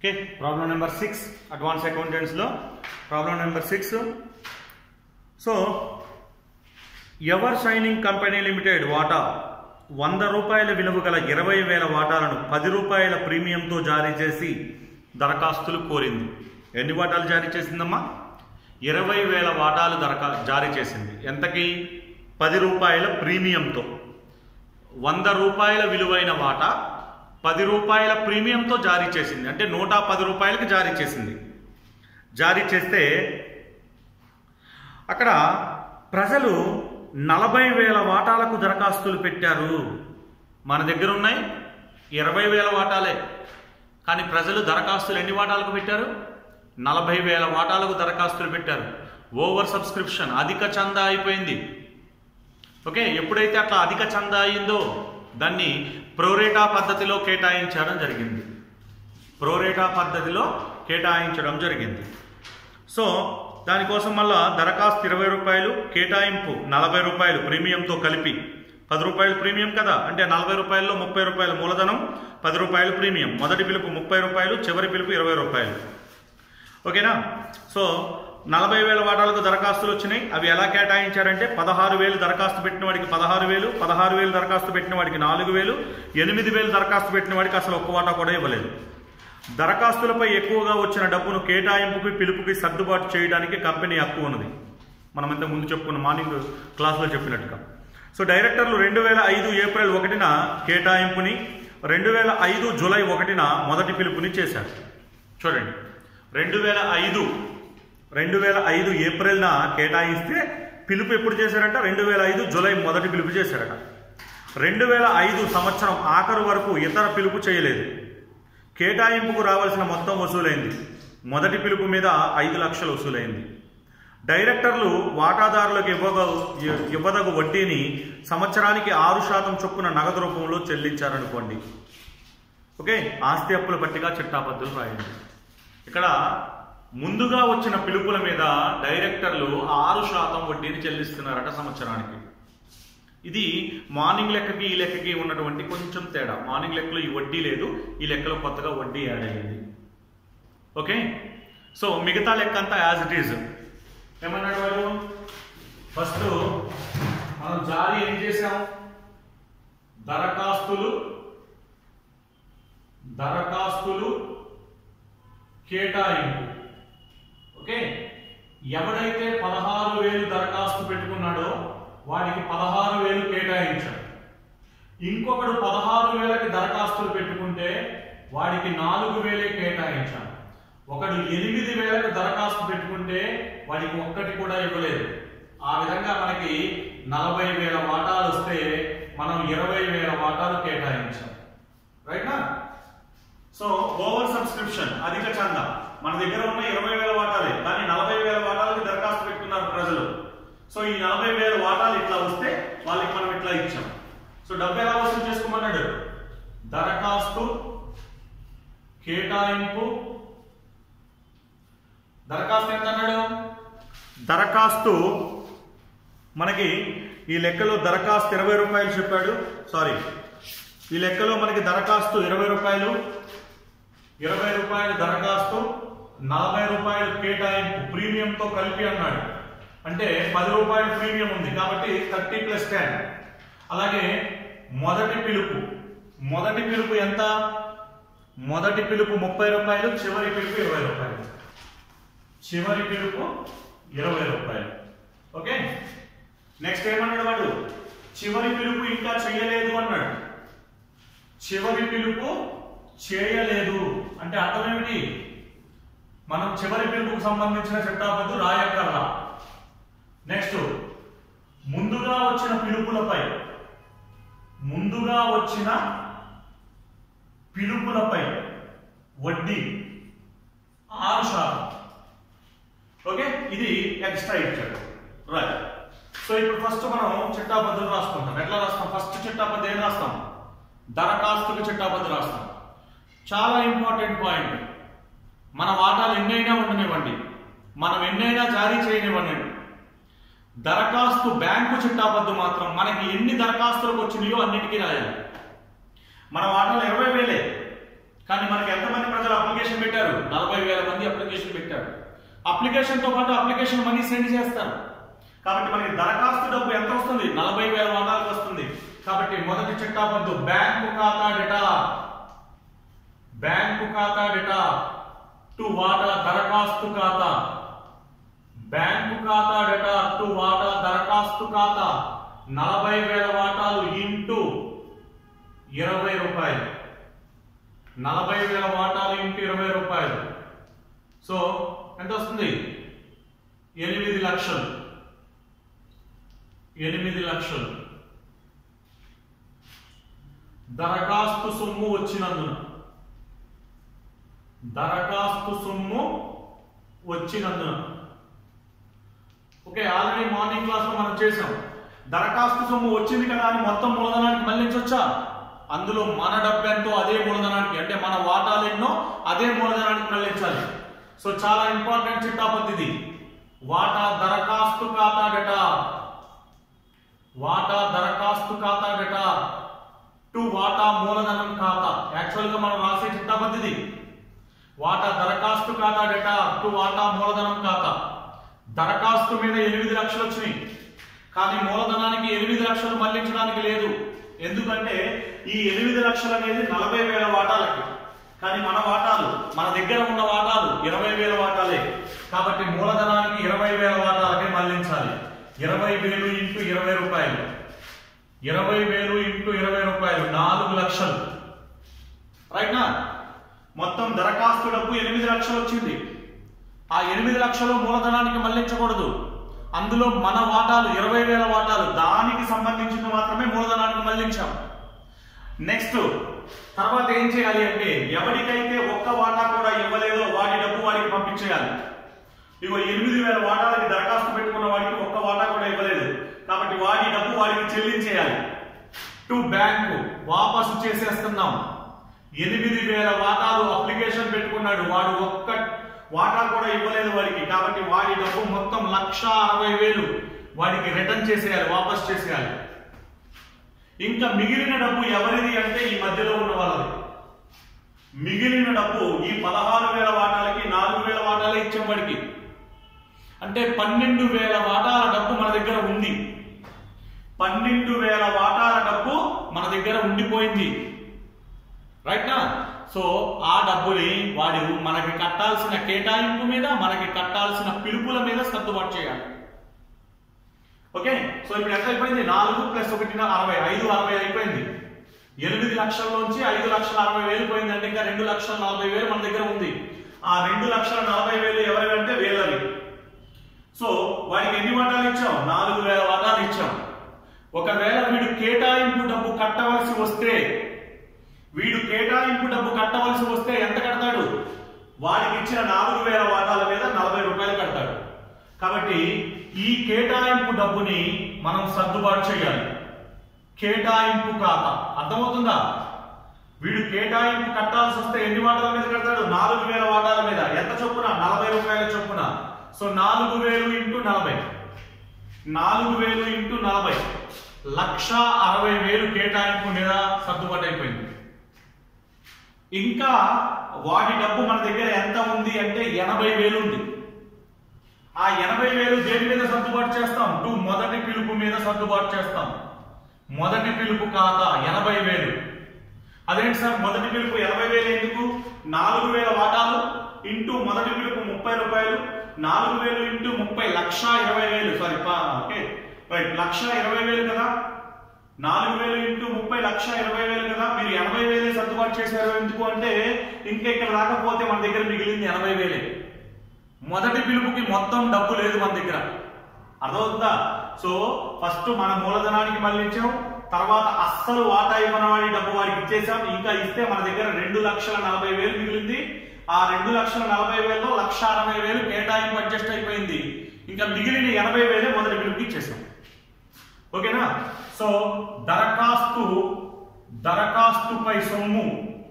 okay problem number six advance అకౌంటెంట్స్లో problem number six so ever shining company limited వాటా వంద రూపాయల విలువ గల ఇరవై వేల వాటాలను పది రూపాయల ప్రీమియంతో జారీ చేసి దరఖాస్తులు కోరింది ఎన్ని వాటాలు జారీ చేసిందమ్మా ఇరవై వేల వాటాలు దరఖా జారీ చేసింది ఎంతకి పది రూపాయల ప్రీమియంతో వంద రూపాయల విలువైన వాటా పది రూపాయల ప్రీమియంతో జారీ చేసింది అంటే నూట పది రూపాయలకి జారీ చేసింది జారీ చేస్తే అక్కడ ప్రజలు నలభై వేల వాటాలకు దరఖాస్తులు పెట్టారు మన దగ్గర ఉన్నాయి ఇరవై వేల వాటాలే కానీ ప్రజలు దరఖాస్తులు ఎన్ని వాటాలకు పెట్టారు నలభై వేల వాటాలకు దరఖాస్తులు పెట్టారు ఓవర్ సబ్స్క్రిప్షన్ అధిక చందా అయిపోయింది ఓకే ఎప్పుడైతే అట్లా అధిక చందా అయిందో దాన్ని ప్రోరేటా పద్ధతిలో కేటాయించడం జరిగింది ప్రోరేటా పద్ధతిలో కేటాయించడం జరిగింది సో దానికోసం మళ్ళా దరఖాస్తు ఇరవై రూపాయలు కేటాయింపు నలభై రూపాయలు ప్రీమియంతో కలిపి పది రూపాయలు ప్రీమియం కదా అంటే నలభై రూపాయల్లో ముప్పై రూపాయలు మూలధనం పది రూపాయలు ప్రీమియం మొదటి పిలుపు ముప్పై రూపాయలు చివరి పిలుపు ఇరవై రూపాయలు ఓకేనా సో నలభై వేల వాటాలకు దరఖాస్తులు వచ్చినాయి అవి ఎలా కేటాయించారంటే పదహారు వేలు దరఖాస్తు పెట్టిన వాడికి పదహారు వేలు పదహారు వేలు దరఖాస్తు పెట్టిన వాడికి నాలుగు వేలు ఎనిమిది వేలు దరఖాస్తు పెట్టిన వాడికి అసలు ఒక్క వాటా కూడా ఇవ్వలేదు దరఖాస్తులపై ఎక్కువగా వచ్చిన డబ్బును కేటాయింపుకి పిలుపుకి సర్దుబాటు చేయడానికి కంపెనీ హక్కు ఉన్నది మనం ఇంత ముందు చెప్పుకున్న మార్నింగ్ క్లాస్లో చెప్పినట్టుగా సో డైరెక్టర్లు రెండు వేల ఐదు ఏప్రిల్ ఒకటిన కేటాయింపుని రెండు వేల ఐదు జూలై ఒకటిన మొదటి పిలుపుని చేశారు చూడండి రెండు వేల ఐదు రెండు వేల ఐదు ఏప్రిల్న కేటాయిస్తే పిలుపు ఎప్పుడు చేశారంట రెండు వేల ఐదు జూలై మొదటి పిలుపు చేశారట రెండు వేల ఐదు సంవత్సరం ఆఖరు వరకు ఇతర పిలుపు చేయలేదు కేటాయింపుకు రావాల్సిన మొత్తం వసూలైంది మొదటి పిలుపు మీద ఐదు లక్షలు వసూలైంది డైరెక్టర్లు వాటాదారులకు ఇవ్వగ ఇవ్వదగు వడ్డీని సంవత్సరానికి ఆరు శాతం చొప్పున నగదు రూపంలో చెల్లించారనుకోండి ఓకే ఆస్తి అప్పుల పట్టిగా చిట్టాపద్దులు రాయండి ఇక్కడ ముందుగా వచ్చిన పిలుపుల మీద డైరెక్టర్లు ఆరు శాతం వడ్డీని చెల్లిస్తున్నారట సంవత్సరానికి ఇది మార్నింగ్ లెక్కకి ఈ లెక్కకి ఉన్నటువంటి కొంచెం తేడా మార్నింగ్ లెక్కలో ఈ వడ్డీ లేదు ఈ లెక్కలో కొత్తగా వడ్డీ యాడ్ అయ్యింది ఓకే సో మిగతా లెక్క అంతా యాజ్ ఇట్ ఈజ్ ఏమన్నాడు వాడు ఫస్ట్ మనం జారీ ఏం చేసాం దరఖాస్తులు దరఖాస్తులు కేటాయింపు ఓకే ఎవడైతే పదహారు వేలు దరఖాస్తు పెట్టుకున్నాడో వాడికి పదహారు వేలు కేటాయించాడు ఇంకొకడు పదహారు వేలకి దరఖాస్తులు పెట్టుకుంటే వాడికి నాలుగు వేలే కేటాయించాడు ఒకడు ఎనిమిది వేలకు దరఖాస్తు పెట్టుకుంటే వాడికి ఒక్కటి కూడా ఇవ్వలేదు ఆ విధంగా మనకి నలభై వేల వాటాలు వస్తే మనం ఇరవై వేల వాటాలు కేటాయించాం రైట్నా సో ఓవర్ సబ్స్క్రిప్షన్ అధిక చంద మన దగ్గర ఉన్న ఇరవై వేల వాటాలే కానీ నలభై వేల వాటాలకి దరఖాస్తు పెట్టుకున్నారు ప్రజలు సో ఈ నలభై వేల వాటాలు ఇట్లా వస్తే వాళ్ళకి మనం ఇట్లా ఇచ్చాం సో డబ్బు ఎలా వసూలు చేసుకోమన్నాడు దరఖాస్తు కేటాయింపు దరఖాస్తు ఎంత అన్నాడు దరఖాస్తు మనకి ఈ లెక్కలో దరఖాస్తు ఇరవై రూపాయలు చెప్పాడు సారీ ఈ లెక్కలో మనకి దరఖాస్తు ఇరవై రూపాయలు ఇరవై రూపాయలు దరఖాస్తు నలభై రూపాయలు కేటాయింపు ప్రీమియంతో కలిపి అన్నాడు అంటే పది రూపాయల ప్రీమియం ఉంది కాబట్టి థర్టీ ప్లస్ టెన్ అలాగే మొదటి పిలుపు మొదటి పిలుపు ఎంత మొదటి పిలుపు ముప్పై రూపాయలు చివరి పిలుపు ఇరవై రూపాయలు చివరి పిలుపు ఇరవై రూపాయలు ఓకే నెక్స్ట్ ఏమన్నాడు వాడు చివరి పిలుపు ఇంకా చెయ్యలేదు అన్నాడు చివరి పిలుపు చేయలేదు అంటే అర్థం ఏమిటి మనం చివరి పిలుపుకు సంబంధించిన చట్టాపద్దు రాయక్కర్లా నెక్స్ట్ ముందుగా వచ్చిన పిలుపులపై ముందుగా వచ్చిన పిలుపులపై వడ్డీ ఆరు శాతం ఓకే ఇది ఎక్స్ట్రా ఇచ్చాడు రైట్ సో ఇప్పుడు ఫస్ట్ మనం చిట్టాపద్ధతులు రాసుకుంటాం ఎట్లా రాస్తాం ఫస్ట్ చిట్టాపద్ధతి ఏం రాస్తాం దరఖాస్తుకు చిట్టాపద్ధతి రాస్తాం చాలా ఇంపార్టెంట్ పాయింట్ మన వాటాలు ఎన్నైనా ఉండనివ్వండి మనం ఎన్నైనా జారీ చేయనివ్వండి దరఖాస్తు బ్యాంకు చిట్టాపద్దు మాత్రం మనకి ఎన్ని దరఖాస్తులకు వచ్చినాయో అన్నిటికీ రాయాలి మన వాటాలు ఇరవై వేలే కానీ మనకి ఎంతమంది ప్రజలు అప్లికేషన్ అప్లికేషన్ పెట్టారు నలభై వేల మంది అప్లికేషన్ పెట్టారు అప్లికేషన్ తో పాటు అప్లికేషన్ మనీ సెండ్ చేస్తారు కాబట్టి మనకి దరఖాస్తు డబ్బు ఎంత వస్తుంది నలభై వేల వాటాలకు వస్తుంది కాబట్టి మొదటి చిట్టాపద్దు బ్యాంకు ఖాతా డేటా బ్యాంకు ఖాతా డేటా టు వాటా దరఖాస్తు ఖాతా బ్యాంకు ఖాతా డేటా టు వాటా దరఖాస్తు ఖాతా నలభై వేల వాటాలు ఇంటూ ఇరవై రూపాయలు నలభై వేల వాటాలు ఇంటూ ఇరవై రూపాయలు సో ఎంత వస్తుంది ఎనిమిది లక్షలు ఎనిమిది లక్షలు దరఖాస్తు సొమ్ము వచ్చినందున దరఖాస్తు సొమ్ము వచ్చినందున ఓకే ఆల్రెడీ మార్నింగ్ క్లాస్ లో మనం చేసాం దరఖాస్తు సొమ్ము వచ్చింది కదా అని మొత్తం మూలధనానికి మళ్ళించొచ్చా అందులో మన డబ్బు ఎంతో అదే మూలధనానికి అంటే మన వాటాలు ఎన్నో అదే మూలధనానికి మళ్ళించాలి సో చాలా ఇంపార్టెంట్ చిట్టా పద్ధతి వాటా దరఖాస్తు ఖాతా డేటా వాటా దరఖాస్తు ఖాతా డేటా టు వాటా మూలధనం ఖాతా యాక్చువల్ గా మనం రాసే చిట్టా పద్ధతి వాటా దరఖాస్తు ఖాతా డేటా టు వాటా మూలధనం ఖాతా దరఖాస్తు మీద ఎనిమిది లక్షలు వచ్చినాయి కానీ మూలధనానికి ఎనిమిది లక్షలు మళ్లించడానికి లేదు ఎందుకంటే ఈ ఎనిమిది లక్షలు అనేది నలభై వేల వాటాలకి కానీ మన వాటాలు మన దగ్గర ఉన్న వాటాలు ఇరవై వేల వాటాలే కాబట్టి మూలధనానికి ఇరవై వేల వాటాలకే మళ్లించాలి ఇరవై వేలు ఇంటూ ఇరవై రూపాయలు ఇరవై వేలు ఇంటూ ఇరవై రూపాయలు నాలుగు లక్షలు రైట్నా మొత్తం దరఖాస్తు డబ్బు ఎనిమిది లక్షలు వచ్చింది ఆ ఎనిమిది లక్షలు మూలధనానికి మళ్లించకూడదు అందులో మన వాటాలు ఇరవై వేల వాటాలు దానికి సంబంధించింది మాత్రమే మూలధనానికి మళ్లించాం నెక్స్ట్ తర్వాత ఏం చేయాలి అంటే ఎవరికైతే ఒక్క వాటా కూడా ఇవ్వలేదో వాడి డబ్బు వాడికి పంపించేయాలి ఇగో ఎనిమిది వేల వాటాలకి దరఖాస్తు పెట్టుకున్న వాడికి ఒక్క వాటా కూడా ఇవ్వలేదు కాబట్టి వాడి డబ్బు వాడికి చెల్లించేయాలి టు బ్యాంకు వాపసు చేసేస్తున్నాం ఎనిమిది వేల వాటాలు అప్లికేషన్ పెట్టుకున్నాడు వాడు ఒక్క వాటా కూడా ఇవ్వలేదు వాడికి కాబట్టి వాడి డబ్బు మొత్తం లక్ష అరవై వేలు వాడికి రిటర్న్ చేసేయాలి వాపస్ చేసేయాలి ఇంకా మిగిలిన డబ్బు ఎవరిది అంటే ఈ మధ్యలో ఉన్న వాళ్ళది మిగిలిన డబ్బు ఈ పదహారు వేల వాటాలకి నాలుగు వేల వాటాలే ఇచ్చాం వాడికి అంటే పన్నెండు వేల వాటాల డబ్బు మన దగ్గర ఉంది పన్నెండు వేల వాటాల డబ్బు మన దగ్గర ఉండిపోయింది రైట్ నా సో ఆ డబ్బుని వాడు మనకి కట్టాల్సిన కేటాయింపు మీద మనకి కట్టాల్సిన పిలుపుల మీద సర్దుబాటు చేయాలి ఓకే సో ఇప్పుడు ఎంత అయిపోయింది నాలుగు ప్లస్ ఒకటి అరవై ఐదు అరవై అయిపోయింది ఎనిమిది లక్షల్లోంచి ఐదు లక్షల అరవై వేలు పోయింది అంటే ఇంకా రెండు లక్షల నలభై వేలు మన దగ్గర ఉంది ఆ రెండు లక్షల నలభై వేలు ఎవరివంటే వేలవి సో వాడికి ఎన్ని వాటాలు ఇచ్చాం నాలుగు వేల వాటాలు ఇచ్చాం ఒకవేళ వీడు కేటాయింపు డబ్బు కట్టవలసి వస్తే వీడు కేటాయింపు డబ్బు కట్టవలసి వస్తే ఎంత కడతాడు వాడికి ఇచ్చిన నాలుగు వేల వాటాల మీద నలభై రూపాయలు కడతాడు కాబట్టి ఈ కేటాయింపు డబ్బుని మనం సర్దుబాటు చేయాలి కేటాయింపు ఖాతా అర్థమవుతుందా వీడు కేటాయింపు కట్టాల్సి వస్తే ఎన్ని వాటాల మీద కడతాడు నాలుగు వేల వాటాల మీద ఎంత చొప్పున నలభై రూపాయల చొప్పున సో నాలుగు వేలు ఇంటూ నలభై నాలుగు వేలు ఇంటూ నలభై లక్ష అరవై వేలు కేటాయింపు మీద సర్దుబాటు అయిపోయింది ఇంకా వాడి డబ్బు మన దగ్గర ఎంత ఉంది అంటే ఎనభై వేలు ఉంది ఆ ఎనభై వేలు దేని మీద సర్దుబాటు చేస్తాం టు మొదటి పిలుపు మీద సర్దుబాటు చేస్తాం మొదటి పిలుపు ఖాతా ఎనభై వేలు అదేంటి సార్ మొదటి పిలుపు ఎనభై వేలు ఎందుకు నాలుగు వేల వాటాలు ఇంటూ మొదటి పిలుపు ముప్పై రూపాయలు నాలుగు వేలు ఇంటూ ముప్పై లక్ష ఇరవై వేలు సారీ ఓకే రైట్ లక్ష ఇరవై వేలు కదా నాలుగు వేలు ఇంటూ ముప్పై లక్ష ఇరవై వేలు కదా మీరు ఎనభై వేలే సర్దుబాటు చేశారు ఎందుకు అంటే ఇంకా ఇక్కడ రాకపోతే మన దగ్గర మిగిలింది ఎనభై వేలే మొదటి పిలుపుకి మొత్తం డబ్బు లేదు మన దగ్గర అర్థమవుతుందా సో ఫస్ట్ మన మూలధనానికి మళ్ళించాం తర్వాత అస్సలు వాటా ఇవ్వని వాడి డబ్బు వాడికి ఇచ్చేసాం ఇంకా ఇస్తే మన దగ్గర రెండు లక్షల నలభై వేలు మిగిలింది ఆ రెండు లక్షల నలభై వేలలో లక్ష అరవై వేలు కేటాయింపు అడ్జస్ట్ అయిపోయింది ఇంకా మిగిలిన ఎనభై వేలే మొదటి పిలుపుకి ఇచ్చేసాం ఓకేనా సో దరఖాస్తు దరఖాస్తుపై సొమ్ము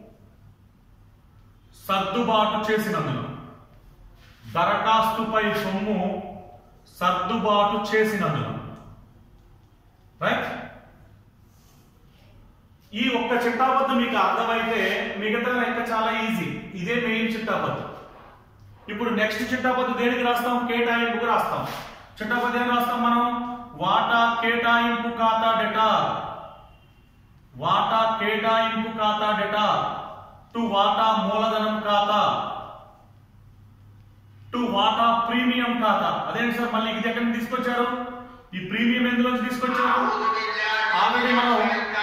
సర్దుబాటు చేసినందున దరఖాస్తుపై సొమ్ము సర్దుబాటు చేసినందున రైట్ ఈ ఒక్క చిట్టాబద్దు మీకు అర్థమైతే మిగతా లెక్క చాలా ఈజీ ఇదే మెయిన్ చిట్టాపద్దు ఇప్పుడు నెక్స్ట్ చిట్టాపద్దు దేనికి రాస్తాం కేటాయింపుకు రాస్తాం చిట్టాపద్దు ఏం రాస్తాం మనం వాటా కేటాయింపు ఖాతా డేటా వాటా కేటాయింపు ఖాతా డేటా టు వాటా మూలధనం ఖాతా టు వాటా ప్రీమియం ఖాతా అదేంటి సార్ మళ్ళీ ఇది ఎక్కడి నుంచి తీసుకొచ్చారు ఈ ప్రీమియం ఎందులోంచి తీసుకొచ్చారు ఆల్రెడీ మనం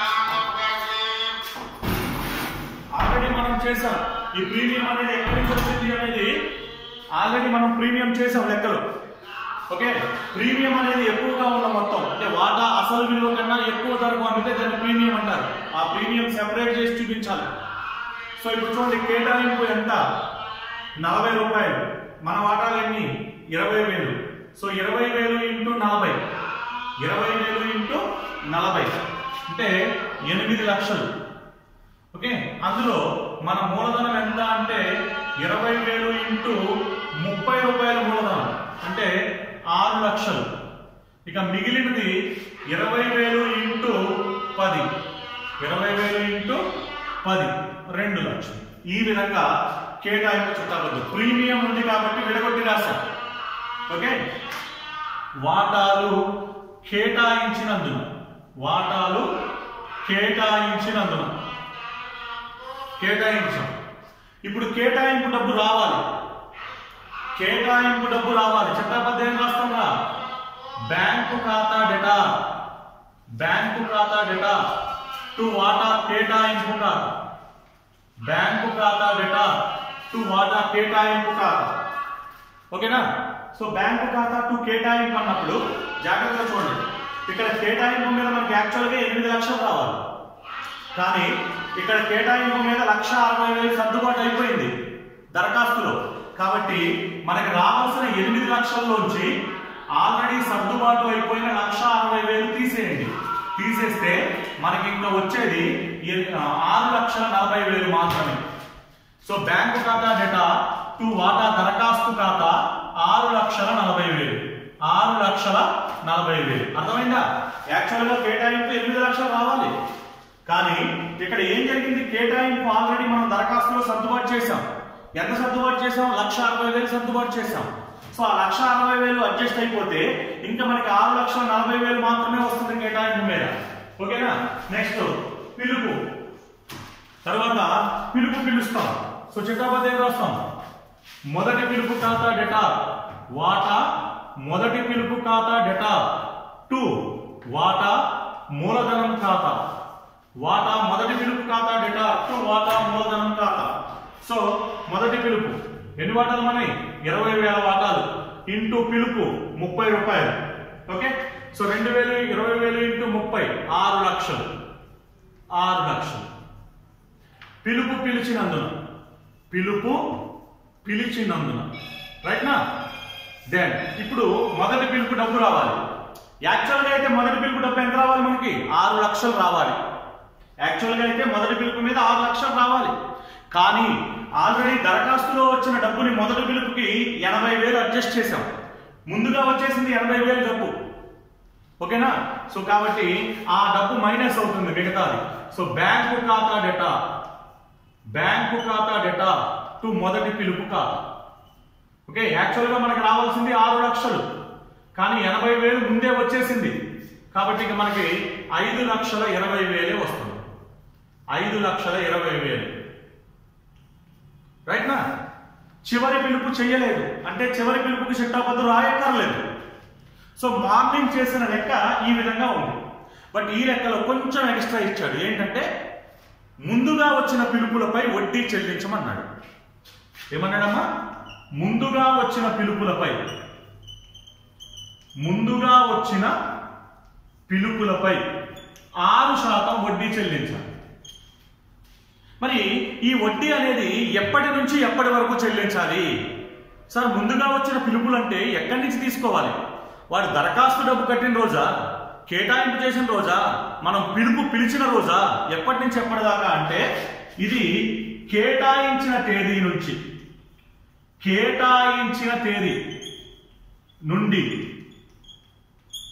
ఆల్రెడీ మనం చేసాం ఈ ప్రీమియం అనేది ఎక్కడి నుంచి వచ్చింది అనేది ఆల్రెడీ మనం ప్రీమియం చేసాం లెక్కలు ఓకే ప్రీమియం అనేది ఎక్కువగా ఉన్న మొత్తం అంటే వాటా అసలు విలువ కన్నా ఎక్కువ ధరకు అమ్మితే దాన్ని ప్రీమియం అంటారు ఆ ప్రీమియం సెపరేట్ చేసి చూపించాలి సో ఇప్పుడు చూడండి కేటాయింపు ఎంత నలభై రూపాయలు మన వాటాలు ఎన్ని ఇరవై వేలు సో ఇరవై వేలు ఇంటూ నలభై ఇరవై వేలు ఇంటూ నలభై అంటే ఎనిమిది లక్షలు ఓకే అందులో మన మూలధనం ఎంత అంటే ఇరవై వేలు ఇంటూ ముప్పై రూపాయల మూలధనం అంటే ఆరు లక్షలు ఇక మిగిలినది ఇరవై వేలు ఇంటూ పది ఇరవై వేలు ఇంటూ పది రెండు లక్షలు ఈ విధంగా కేటాయింపు చుట్టాలద్దు ప్రీమియం ఉంది కాబట్టి విడగొట్టి రాశాం ఓకే వాటాలు కేటాయించినందున వాటాలు కేటాయించినందున కేటాయించాం ఇప్పుడు కేటాయింపు డబ్బు రావాలి కేటాయింపు డబ్బు రావాలి చట్టబద్ధ ఏం రాస్తాంగా బ్యాంకు ఖాతా డేటా బ్యాంకు ఖాతా డేటా టు వాటా కేటాయింపు ఖాతా బ్యాంకు ఖాతా డేటా టు వాటా కేటాయింపు ఖాతా ఓకేనా సో బ్యాంకు ఖాతా టు కేటాయింపు అన్నప్పుడు జాగ్రత్తగా చూడండి ఇక్కడ కేటాయింపు మీద మనకి యాక్చువల్గా ఎనిమిది లక్షలు రావాలి కానీ ఇక్కడ కేటాయింపు మీద లక్ష అరవై వేలు సర్దుబాటు అయిపోయింది దరఖాస్తులో కాబట్టి మనకి రావాల్సిన ఎనిమిది లక్షల్లోంచి ఆల్రెడీ సర్దుబాటు అయిపోయిన లక్ష అరవై వేలు తీసేయండి తీసేస్తే మనకి ఇంకా వచ్చేది ఎ- ఆరు లక్షల నలభై వేలు మాత్రమే సో బ్యాంకు ఖాతా డేటా టు వాటా దరఖాస్తు ఖాతా ఆరు లక్షల నలభై వేలు ఆరు లక్షల నలభై వేలు అర్థమైందా యాక్చువల్గా కేటాయింపు ఎనిమిది లక్షలు రావాలి కానీ ఇక్కడ ఏం జరిగింది కేటాయింపు ఆల్రెడీ మనం దరఖాస్తులో సర్దుబాటు చేశాం ఎంత సర్దుబాటు చేసాం లక్ష అరవై వేలు సర్దుబాటు చేశాం సో ఆ లక్ష అరవై వేలు అడ్జస్ట్ అయిపోతే ఇంకా మనకి ఆరు లక్షల నలభై వేలు మాత్రమే వస్తుంది కేటాయింపు మీద ఓకేనా నెక్స్ట్ పిలుపు తర్వాత పిలుపు పిలుస్తాం సో చిట్టాపతి ఏం రాస్తాం మొదటి పిలుపు ఖాతా డేటా వాటా మొదటి పిలుపు ఖాతా డేటా టు వాటా మూలధనం ఖాతా వాటా మొదటి పిలుపు ఖాతా డేటా టు వాటా మూలధనం ఖాతా సో మొదటి పిలుపు ఎన్ని వాటాలు మనవి ఇరవై వేల వాటాలు ఇంటూ పిలుపు ముప్పై రూపాయలు ఓకే సో రెండు వేలు ఇరవై వేలు ఇంటూ ముప్పై ఆరు లక్షలు ఆరు లక్షలు పిలుపు పిలిచినందున పిలుపు పిలిచినందున రైట్ నా దెన్ ఇప్పుడు మొదటి పిలుపు డబ్బు రావాలి యాక్చువల్గా అయితే మొదటి పిలుపు డబ్బు ఎంత రావాలి మనకి ఆరు లక్షలు రావాలి యాక్చువల్గా అయితే మొదటి పిలుపు మీద ఆరు లక్షలు రావాలి కానీ ఆల్రెడీ దరఖాస్తులో వచ్చిన డబ్బుని మొదటి పిలుపుకి ఎనభై వేలు అడ్జస్ట్ చేశాం ముందుగా వచ్చేసింది ఎనభై వేలు డబ్బు ఓకేనా సో కాబట్టి ఆ డబ్బు మైనస్ అవుతుంది మిగతాది సో బ్యాంకు ఖాతా డేటా బ్యాంకు ఖాతా డేటా టు మొదటి పిలుపు ఖాతా ఓకే యాక్చువల్గా మనకి రావాల్సింది ఆరు లక్షలు కానీ ఎనభై వేలు ముందే వచ్చేసింది కాబట్టి ఇక మనకి ఐదు లక్షల ఇరవై వేలే వస్తుంది ఐదు లక్షల ఇరవై వేలు రైట్ నా చివరి పిలుపు చెయ్యలేదు అంటే చివరి పిలుపుకి చిట్టాపద్దు రాయక్కర్లేదు సో మార్నింగ్ చేసిన లెక్క ఈ విధంగా ఉంది బట్ ఈ లెక్కలో కొంచెం ఎక్స్ట్రా ఇచ్చాడు ఏంటంటే ముందుగా వచ్చిన పిలుపులపై వడ్డీ చెల్లించమన్నాడు ఏమన్నాడమ్మా ముందుగా వచ్చిన పిలుపులపై ముందుగా వచ్చిన పిలుపులపై ఆరు శాతం వడ్డీ చెల్లించాలి మరి ఈ వడ్డీ అనేది ఎప్పటి నుంచి ఎప్పటి వరకు చెల్లించాలి సార్ ముందుగా వచ్చిన పిలుపులు అంటే ఎక్కడి నుంచి తీసుకోవాలి వాడు దరఖాస్తు డబ్బు కట్టిన రోజా కేటాయింపు చేసిన రోజా మనం పిలుపు పిలిచిన రోజా ఎప్పటి నుంచి ఎప్పటిదాకా అంటే ఇది కేటాయించిన తేదీ నుంచి కేటాయించిన తేదీ నుండి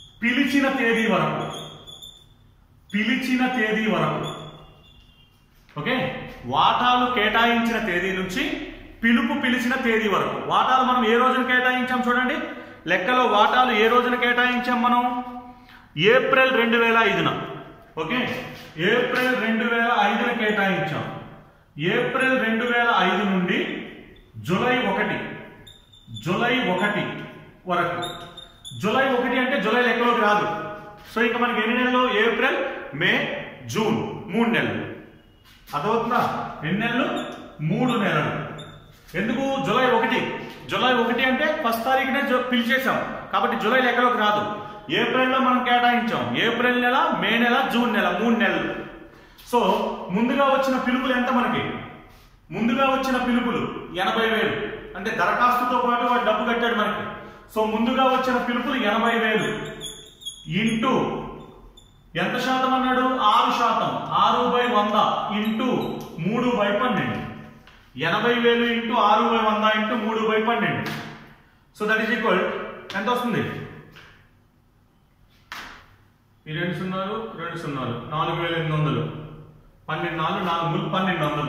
పిలిచిన తేదీ వరకు పిలిచిన తేదీ వరకు ఓకే వాటాలు కేటాయించిన తేదీ నుంచి పిలుపు పిలిచిన తేదీ వరకు వాటాలు మనం ఏ రోజున కేటాయించాం చూడండి లెక్కలో వాటాలు ఏ రోజున కేటాయించాం మనం ఏప్రిల్ రెండు వేల ఐదున ఓకే ఏప్రిల్ రెండు వేల ఐదున కేటాయించాం ఏప్రిల్ రెండు వేల ఐదు నుండి జూలై ఒకటి జూలై ఒకటి వరకు జూలై ఒకటి అంటే జూలై లెక్కలోకి రాదు సో ఇంకా మనకి ఎన్ని నెలలు ఏప్రిల్ మే జూన్ మూడు నెలలు అర్థమవుతుందా ఎన్ని నెలలు మూడు నెలలు ఎందుకు జూలై ఒకటి జూలై ఒకటి అంటే ఫస్ట్ తారీఖునే జు- పిలిచేసాం కాబట్టి జూలై లెక్కలోకి రాదు ఏప్రిల్లో మనం కేటాయించాం ఏప్రిల్ నెల మే నెల జూన్ నెల మూడు నెలలు సో ముందుగా వచ్చిన పిలుపులు ఎంత మనకి ముందుగా వచ్చిన పిలుపులు ఎనభై వేలు అంటే దరఖాస్తుతో పాటు వాడు డబ్బు కట్టాడు మనకి సో ముందుగా వచ్చిన పిలుపులు ఎనభై వేలు ఇంటూ ఎంత శాతం అన్నాడు ఆరు శాతం ఆరు బై వంద ఇంటూ మూడు బై పన్నెండు ఎనభై వేలు ఇంటూ ఆరు బై వంద ఇంటూ మూడు బై పన్నెండు సో దట్ ఈస్ ఈక్వల్ ఎంత వస్తుంది ఈ రెండు సున్నాలు రెండు సున్నాలు నాలుగు వేల ఎనిమిది వందలు పన్నెండు నాలుగు నాలుగు మూడు పన్నెండు వందలు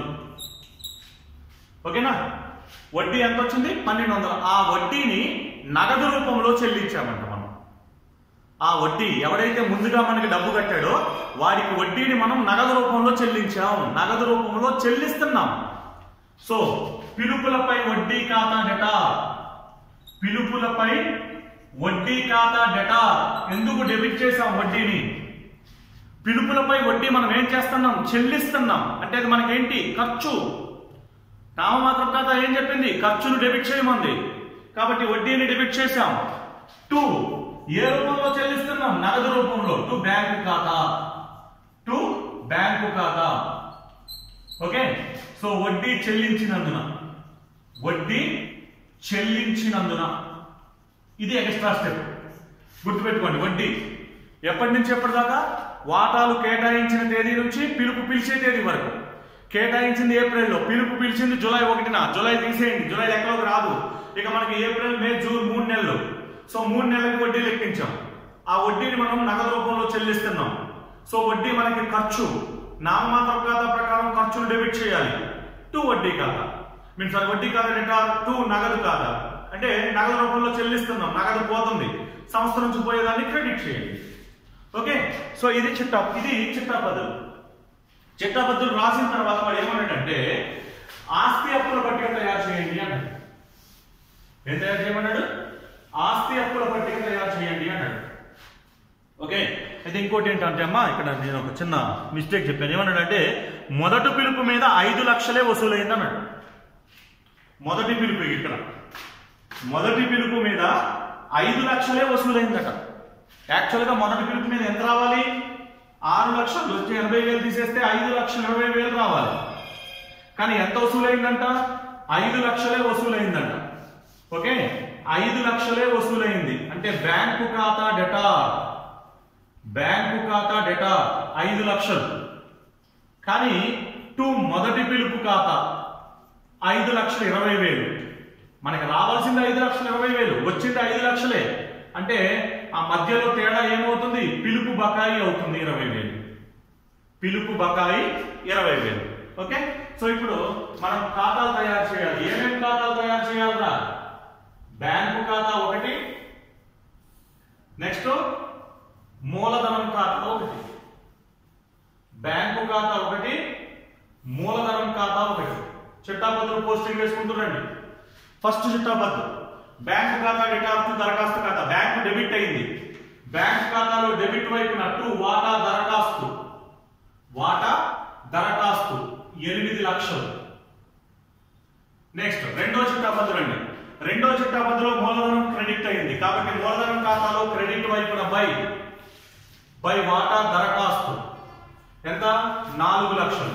ఓకేనా వడ్డీ ఎంత వచ్చింది పన్నెండు వందలు ఆ వడ్డీని నగదు రూపంలో చెల్లించామంట మనం ఆ వడ్డీ ఎవడైతే ముందుగా మనకి డబ్బు కట్టాడో వాడికి వడ్డీని మనం నగదు రూపంలో చెల్లించాం నగదు రూపంలో చెల్లిస్తున్నాం సో పిలుపులపై వడ్డీ ఖాతా డెటా పిలుపులపై వడ్డీ ఖాతా డెటా ఎందుకు డెబిట్ చేసాం వడ్డీని పిలుపులపై వడ్డీ మనం ఏం చేస్తున్నాం చెల్లిస్తున్నాం అంటే అది మనకేంటి ఖర్చు నామమాత్రం ఖాతా ఏం చెప్పింది ఖర్చును డెబిట్ చేయమంది కాబట్టి వడ్డీని డెబిట్ చేశాం టూ ఏ రూపంలో చెల్లిస్తున్నాం నగదు రూపంలో టు బ్యాంకు ఖాతా టు బ్యాంకు ఖాతా ఓకే సో వడ్డీ చెల్లించినందున వడ్డీ చెల్లించినందున ఇది ఎక్స్ట్రా స్టెప్ గుర్తుపెట్టుకోండి వడ్డీ ఎప్పటి నుంచి ఎప్పటిదాకా వాటాలు కేటాయించిన తేదీ నుంచి పిలుపు పిలిచే తేదీ వరకు కేటాయించింది ఏప్రిల్లో పిలుపు పిలిచింది జూలై ఒకటిన జూలై తీసేయండి జూలై లెక్కలోకి రాదు ఇక మనకి ఏప్రిల్ మే జూన్ మూడు నెలలు సో మూడు నెలలకి వడ్డీ లెక్కించాం ఆ వడ్డీని మనం నగదు రూపంలో చెల్లిస్తున్నాం సో వడ్డీ మనకి ఖర్చు నామమాత్ర ఖాతా ప్రకారం ఖర్చును డెబిట్ చేయాలి టు వడ్డీ ఖాతా మీన్స్ అది వడ్డీ ఖాతా డేటా టు నగదు ఖాతా అంటే నగదు రూపంలో చెల్లిస్తున్నాం నగదు పోతుంది సంస్థ నుంచి పోయేదాన్ని క్రెడిట్ చేయండి ఓకే సో ఇది చిట్టా ఇది చిట్టా పద్ధతి చిట్టా పద్ధతులు రాసిన తర్వాత వాడు ఏమన్నాడంటే ఆస్తి అప్పుల పట్టిక తయారు చేయండి అన్నాడు ఏం తయారు చేయమన్నాడు ఆస్తి అప్పుల పట్టిక తయారు చేయండి అన్నాడు ఓకే అయితే ఇంకోటి ఏంటంటే అమ్మా ఇక్కడ నేను ఒక చిన్న మిస్టేక్ చెప్పాను ఏమన్నాడంటే మొదటి పిలుపు మీద ఐదు లక్షలే వసూలైంది అన్నాడు మొదటి పిలుపు ఇక్కడ మొదటి పిలుపు మీద ఐదు లక్షలే వసూలైందట యాక్చువల్గా మొదటి పిలుపు మీద ఎంత రావాలి ఆరు లక్షలు వచ్చి ఎనభై వేలు తీసేస్తే ఐదు లక్షల ఇరవై వేలు రావాలి కానీ ఎంత వసూలైందంట ఐదు లక్షలే వసూలైందంట ఓకే ఐదు లక్షలే వసూలైంది అంటే బ్యాంకు ఖాతా డెటా బ్యాంకు ఖాతా డెటా ఐదు లక్షలు కానీ టు మొదటి పిలుపు ఖాతా ఐదు లక్షల ఇరవై వేలు మనకి రావాల్సింది ఐదు లక్షల ఇరవై వేలు వచ్చింది ఐదు లక్షలే అంటే ఆ మధ్యలో తేడా ఏమవుతుంది పిలుపు బకాయి అవుతుంది ఇరవై వేలు పిలుపు బకాయి ఇరవై వేలు ఓకే సో ఇప్పుడు మనం ఖాతాలు తయారు చేయాలి ఏమేమి ఖాతాలు తయారు చేయాలరా బ్యాంకు ఖాతా ఒకటి నెక్స్ట్ మూలధనం ఖాతా ఒకటి బ్యాంకు ఖాతా ఒకటి మూలధనం ఖాతా ఒకటి చిట్టాపత్రులు పోస్టింగ్ వేసుకుంటున్నాండి ఫస్ట్ చిట్టాపత్రు బ్యాంకు ఖాతా డేటాకు దరఖాస్తు ఖాతా బ్యాంకు డెబిట్ అయింది బ్యాంక్ ఖాతాలో డెబిట్ వైపున టూ వాటా దరఖాస్తు వాటా దరఖాస్తు ఎనిమిది లక్షలు నెక్స్ట్ రెండో చిట్టాపత్రం అండి రెండో చిట్టాపత్రలో మూలధనం క్రెడిట్ అయింది కాబట్టి మూలధనం ఖాతాలో క్రెడిట్ వైపున బై బై వాటా దరఖాస్తు ఎంత నాలుగు లక్షలు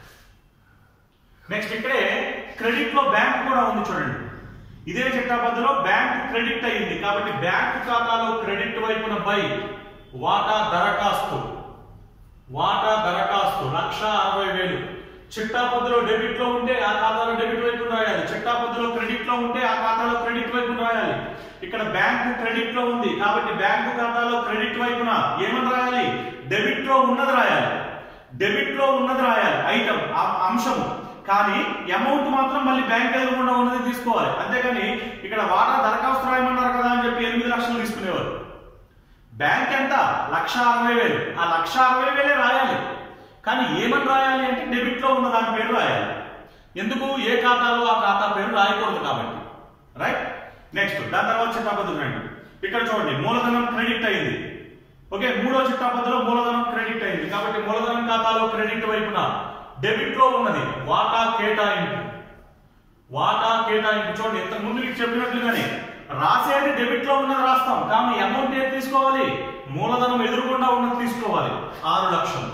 నెక్స్ట్ ఇక్కడే క్రెడిట్ లో బ్యాంక్ కూడా ఉంది చూడండి ఇదే చిట్టాపద్దులో బ్యాంక్ క్రెడిట్ అయింది కాబట్టి బ్యాంక్ ఖాతాలో క్రెడిట్ వైపున బై వాటా దరఖాస్తు వాటా దరఖాస్తు లక్ష అరవై వేలు చిట్టాపద్దులో డెబిట్ లో ఉంటే ఆ ఖాతాలో డెబిట్ వైపు రాయాలి చిట్టాపద్దులో క్రెడిట్ లో ఉంటే ఆ ఖాతాలో క్రెడిట్ వైపు రాయాలి ఇక్కడ బ్యాంకు క్రెడిట్ లో ఉంది కాబట్టి బ్యాంకు ఖాతాలో క్రెడిట్ వైపున ఏమని రాయాలి డెబిట్ లో ఉన్నది రాయాలి డెబిట్ లో ఉన్నది రాయాలి ఐటమ్ అంశము కానీ అమౌంట్ మాత్రం మళ్ళీ బ్యాంక్ ఎదురుకుండా ఉన్నది తీసుకోవాలి అంతేగాని ఇక్కడ వాటా దరఖాస్తు రాయమన్నారు కదా అని చెప్పి ఎనిమిది లక్షలు తీసుకునేవారు బ్యాంక్ ఎంత లక్ష అరవై వేలు ఆ లక్ష అరవై వేలే రాయాలి కానీ ఏమని రాయాలి అంటే డెబిట్ లో ఉన్న దాని పేరు రాయాలి ఎందుకు ఏ ఖాతాలో ఆ ఖాతా పేరు రాయకూడదు కాబట్టి రైట్ నెక్స్ట్ దాని తర్వాత చిట్టాపద్ధతి రండి ఇక్కడ చూడండి మూలధనం క్రెడిట్ అయింది ఓకే మూడో చిట్టాపద్ధతిలో మూలధనం క్రెడిట్ అయింది కాబట్టి మూలధనం ఖాతాలో క్రెడిట్ వైపున డెబిట్ లో ఉన్నది వాటా కేటాయింపు వాటా కేటాయింపు చూడండి ఇంతకు ముందు మీకు చెప్పినట్లుగానే రాసేది డెబిట్ లో ఉన్నది రాస్తాం కానీ అమౌంట్ ఏది తీసుకోవాలి మూలధనం ఎదురుకుండా ఉన్నది తీసుకోవాలి ఆరు లక్షలు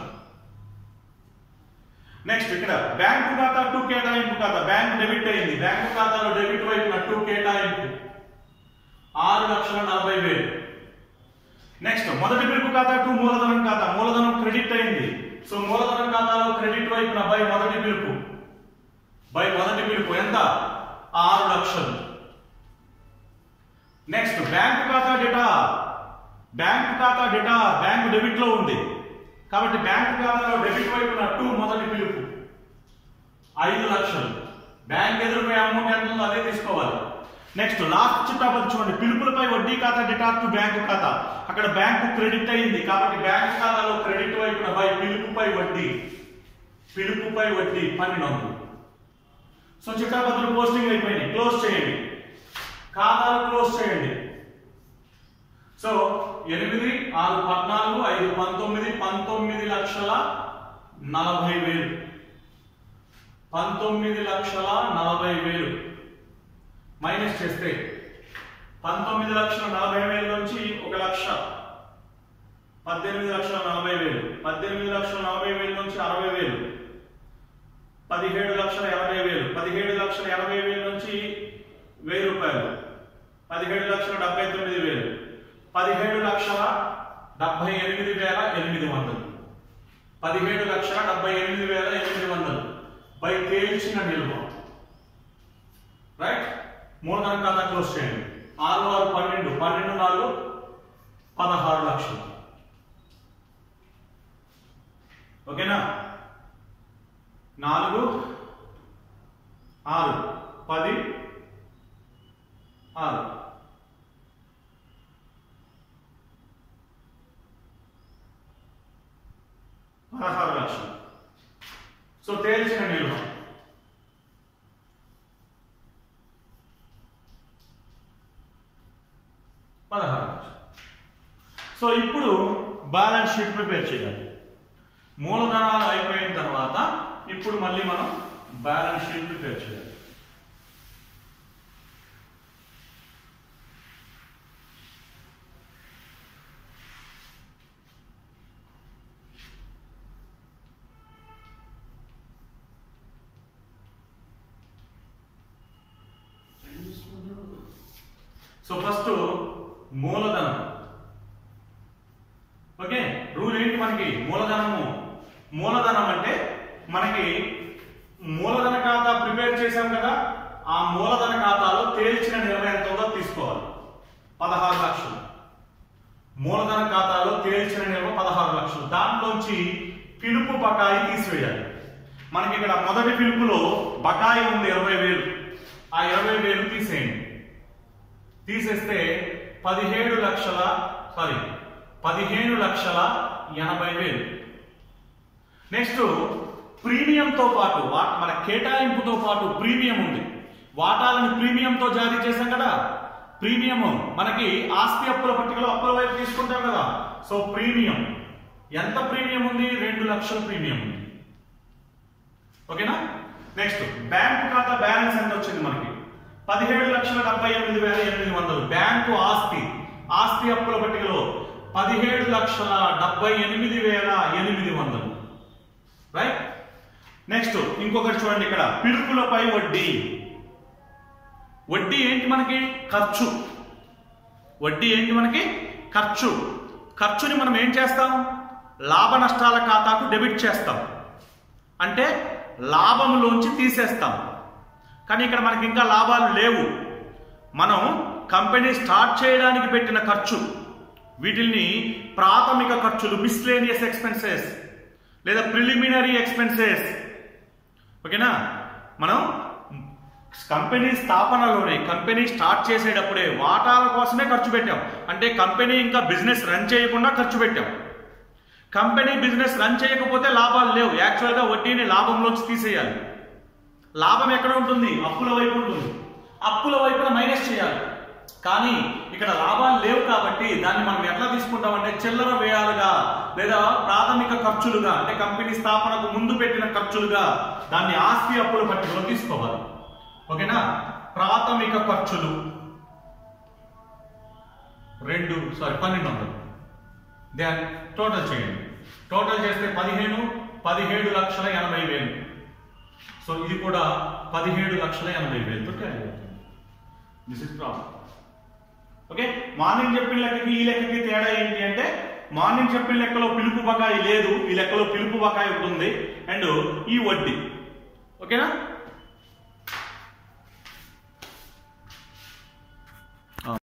నెక్స్ట్ ఇక్కడ బ్యాంకు ఖాతా టు కేటాయింపు ఖాతా బ్యాంక్ డెబిట్ అయింది బ్యాంకు ఖాతాలో డెబిట్ వైపున టు కేటాయింపు ఆరు లక్షల నలభై వేలు నెక్స్ట్ మొదటి పిలుపు ఖాతా టు మూలధనం ఖాతా మూలధనం క్రెడిట్ అయింది సో మూలధనం ఖాతాలో క్రెడిట్ వైపున బై మొదటి పిలుపు బై మొదటి పిలుపు ఎంత ఆరు లక్షలు నెక్స్ట్ బ్యాంకు ఖాతా డేటా బ్యాంకు ఖాతా డేటా బ్యాంకు డెబిట్ లో ఉంది కాబట్టి బ్యాంకు ఖాతాలో డెబిట్ వైపున టూ మొదటి పిలుపు ఐదు లక్షలు బ్యాంక్ ఎదురుపై అమౌంట్ ఎంత ఉందో అదే తీసుకోవాలి నెక్స్ట్ లాస్ట్ చిట్టాపతి చూడండి పిలుపులపై వడ్డీ ఖాతా డిటార్ టు బ్యాంకు ఖాతా అక్కడ బ్యాంకు క్రెడిట్ అయింది కాబట్టి బ్యాంకు ఖాతాలో క్రెడిట్ వైపున బై పిలుపుపై వడ్డీ పిలుపుపై వడ్డీ పన్నెండు వందలు సో చిట్టాపత్రులు పోస్టింగ్ అయిపోయినాయి క్లోజ్ చేయండి ఖాతాలు క్లోజ్ చేయండి సో ఎనిమిది ఆరు పద్నాలుగు ఐదు పంతొమ్మిది పంతొమ్మిది లక్షల నలభై వేలు పంతొమ్మిది లక్షల నలభై వేలు మైనస్ చేస్తే పంతొమ్మిది లక్షల నలభై వేల నుంచి ఒక లక్ష పద్దెనిమిది లక్షల నలభై వేలు పద్దెనిమిది లక్షల నలభై వేల నుంచి అరవై వేలు పదిహేడు లక్షల ఎనభై వేలు పదిహేడు లక్షల ఎనభై వేల నుంచి వెయ్యి రూపాయలు పదిహేడు లక్షల డెబ్బై తొమ్మిది వేలు పదిహేడు లక్షల డెబ్బై ఎనిమిది వేల ఎనిమిది వందలు పదిహేడు లక్షల డెబ్బై ఎనిమిది వేల ఎనిమిది వందలు బై తేల్చిన నిల్వ రైట్ మూలధన ఖాతా క్లోజ్ చేయండి ఆరు ఆరు పన్నెండు పన్నెండు నాలుగు పదహారు లక్షలు ఓకేనా నాలుగు ఆరు పది ఆరు పదహారు లక్షలు సో తేల్చిన నిల్వ పదహారు లక్షలు సో ఇప్పుడు బ్యాలెన్స్ షీట్ ప్రిపేర్ చేయాలి మూలధనాలు అయిపోయిన తర్వాత ఇప్పుడు మళ్ళీ మనం బ్యాలెన్స్ షీట్ ప్రిపేర్ చేయాలి సో ఫస్ట్ మూలధనం ఓకే రూల్ ఏంటి మనకి మూలధనము మూలధనం అంటే మనకి మూలధన ఖాతా ప్రిపేర్ చేశాం కదా ఆ మూలధన ఖాతాలో తేల్చిన నిల్వ ఎంత ఉందో తీసుకోవాలి పదహారు లక్షలు మూలధన ఖాతాలో తేల్చిన నిల్వ పదహారు లక్షలు దాంట్లోంచి పిలుపు బకాయి తీసివేయాలి మనకి ఇక్కడ మొదటి పిలుపులో బకాయి ఉంది ఇరవై వేలు ఆ ఇరవై వేలు తీసేయండి తీసేస్తే పదిహేడు లక్షల సారీ పదిహేను లక్షల ఎనభై వేలు నెక్స్ట్ ప్రీమియంతో పాటు వా- మన కేటాయింపుతో పాటు ప్రీమియం ఉంది వాటాలను ప్రీమియంతో జారీ చేశాం కదా ప్రీమియం మనకి ఆస్తి అప్పుల పట్టికలో అప్పుల వైపు తీసుకుంటాం కదా సో ప్రీమియం ఎంత ప్రీమియం ఉంది రెండు లక్షల ప్రీమియం ఉంది ఓకేనా నెక్స్ట్ బ్యాంకు ఖాతా బ్యాలెన్స్ ఎంత వచ్చింది మనకి పదిహేడు లక్షల డెబ్బై ఎనిమిది వేల ఎనిమిది వందలు బ్యాంకు ఆస్తి ఆస్తి అప్పుల పట్టికలో పదిహేడు లక్షల డెబ్బై ఎనిమిది వేల ఎనిమిది వందలు రైట్ నెక్స్ట్ ఇంకొకటి చూడండి ఇక్కడ పిలుపులపై వడ్డీ వడ్డీ ఏంటి మనకి ఖర్చు వడ్డీ ఏంటి మనకి ఖర్చు ఖర్చుని మనం ఏం చేస్తాం లాభ నష్టాల ఖాతాకు డెబిట్ చేస్తాం అంటే లాభంలోంచి తీసేస్తాం కానీ ఇక్కడ మనకి ఇంకా లాభాలు లేవు మనం కంపెనీ స్టార్ట్ చేయడానికి పెట్టిన ఖర్చు వీటిల్ని ప్రాథమిక ఖర్చులు మిస్లేనియస్ ఎక్స్పెన్సెస్ లేదా ప్రిలిమినరీ ఎక్స్పెన్సెస్ ఓకేనా మనం కంపెనీ స్థాపనలోనే కంపెనీ స్టార్ట్ చేసేటప్పుడే వాటాల కోసమే ఖర్చు పెట్టాం అంటే కంపెనీ ఇంకా బిజినెస్ రన్ చేయకుండా ఖర్చు పెట్టాం కంపెనీ బిజినెస్ రన్ చేయకపోతే లాభాలు లేవు యాక్చువల్గా వడ్డీని లాభంలోంచి తీసేయాలి లాభం ఎక్కడ ఉంటుంది అప్పుల వైపు ఉంటుంది అప్పుల వైపున మైనస్ చేయాలి కానీ ఇక్కడ లాభాలు లేవు కాబట్టి దాన్ని మనం ఎట్లా తీసుకుంటామంటే చిల్లర వ్యయాలుగా లేదా ప్రాథమిక ఖర్చులుగా అంటే కంపెనీ స్థాపనకు ముందు పెట్టిన ఖర్చులుగా దాన్ని ఆస్తి అప్పుల పట్టికలో తీసుకోవాలి ఓకేనా ప్రాథమిక ఖర్చులు రెండు సారీ పన్నెండు వందలు దాన్ని టోటల్ చేయండి టోటల్ చేస్తే పదిహేను పదిహేడు లక్షల ఎనభై వేలు సో ఇది కూడా పదిహేడు లక్షల ఎనభై వేలతో ట్యాలీ అవుతుంది this is problem okay morning చెప్పిన లెక్కకి ఈ లెక్కకి తేడా ఏంటి అంటే మార్నింగ్ చెప్పిన లెక్కలో పిలుపు బకాయి లేదు ఈ లెక్కలో పిలుపు బకాయి ఉంటుంది అండ్ ఈ వడ్డీ ఓకేనా